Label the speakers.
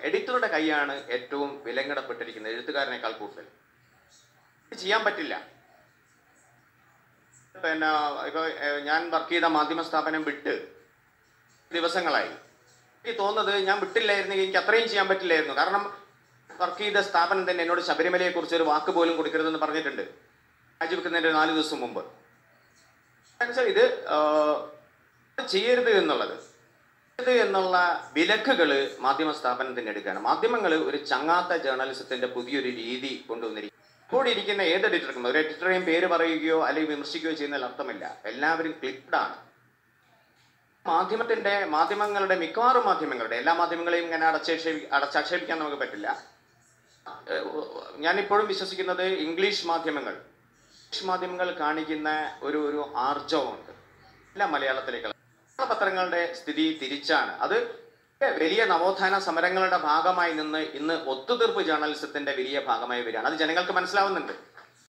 Speaker 1: എഡിറ്ററുടെ കൈയാണ് ഏറ്റവും വിലങ്ങിടപ്പെട്ടിരിക്കുന്നത് എഴുത്തുകാരനേക്കാൾ കൂടുതൽ ഇത് ചെയ്യാൻ പറ്റില്ല പിന്നെ ഇപ്പൊ ഏഹ്, ഞാൻ വർക്ക് ചെയ്ത മാധ്യമ സ്ഥാപനം വിട്ട് ദിവസങ്ങളായി എനിക്ക് തോന്നുന്നത് ഞാൻ വിട്ടില്ലായിരുന്നെങ്കിൽ എനിക്ക് അത്രയും ചെയ്യാൻ പറ്റില്ലായിരുന്നു കാരണം വർക്ക് ചെയ്ത സ്ഥാപനം തന്നെ എന്നോട് ശബരിമലയെ കുറിച്ച് ഒരു വാക്ക് പോലും കൊടുക്കരുതെന്ന് പറഞ്ഞിട്ടുണ്ട് രാജിവെക്കുന്നതിന്റെ നാല് ദിവസം മുമ്പ് എന്നുവെച്ചാൽ ഇത് ആഹ്, ഇത് ചെയ്യരുത് എന്നുള്ളത് ഇത് എന്നുള്ള വിലക്കുകൾ മാധ്യമ സ്ഥാപനത്തിന് എടുക്കുകയാണ് മാധ്യമങ്ങൾ ഒരു ചങ്ങാത്ത ജേർണലിസത്തിന്റെ പുതിയൊരു രീതി കൊണ്ടുവന്നിരിക്കും കൂടി ഇരിക്കുന്ന ഏത് എഡിറ്റർക്കും ഒരു എഡിറ്ററെയും പേര് പറയുകയോ അല്ലെങ്കിൽ വിമർശിക്കുകയോ ചെയ്യുന്നതിൽ അർത്ഥമില്ല എല്ലാവരും ക്ലിപ്ഡ് ആണ് മാധ്യമത്തിന്റെ മാധ്യമങ്ങളുടെ മിക്കവാറും മാധ്യമങ്ങളുടെ എല്ലാ മാധ്യമങ്ങളെയും ഇങ്ങനെ അടച്ചേക്ഷേപി അടച്ചാക്ഷേപിക്കാൻ നമുക്ക് പറ്റില്ല ഏഹ് ഞാനിപ്പോഴും വിശ്വസിക്കുന്നത് ഇംഗ്ലീഷ് മാധ്യമങ്ങൾ ഇംഗ്ലീഷ് മാധ്യമങ്ങൾ കാണിക്കുന്ന ഒരു ഒരു ആർജവമുണ്ട് എല്ലാ മലയാളത്തിലേക്കുള്ള പത്രങ്ങളുടെ സ്ഥിതി തിരിച്ചാണ് അത് വലിയ നവോത്ഥാന സമരങ്ങളുടെ ഭാഗമായി നിന്ന് ഇന്ന് ഒത്തുതീർപ്പ് ജേർണലിസത്തിന്റെ വലിയ ഭാഗമായി വരികയാണ് അത് ജനങ്ങൾക്ക് മനസ്സിലാവുന്നുണ്ട്